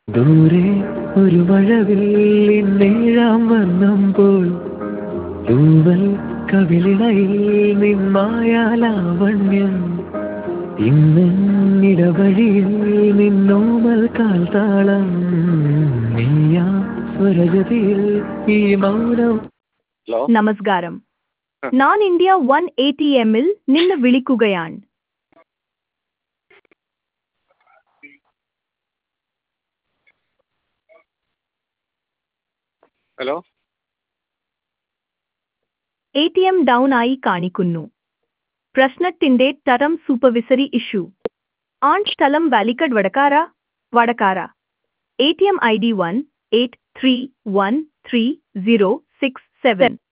ദൂരെ ഒരു മഴവില്ലിൻ നേഴാം വർണ്ണം പോൽ തൂവൽ കവിളിണയിൽ നിന്മായാലാവണ്യം ഇന്നിടവഴിയിൽ നിന്നോമൽ കാൽത്താളം നീയാ സ്വരജതിയിൽ ഈ മൗനം ഹലോ നമസ്കാരം ആ. ഞാൻ ഇന്ത്യ വൺ എ ടി എമ്മിൽ നിന്ന് വിളിക്കുകയാണ് hello A T M down ആയി കാണിക്കുന്നു പ്രശ്നത്തിന്റെ തരം സൂപ്പർവിസറി ഇഷ്യൂ ആൺ സ്ഥലം Valikkad Vadakara Vadakara A T M I D one eight three one three zero six seven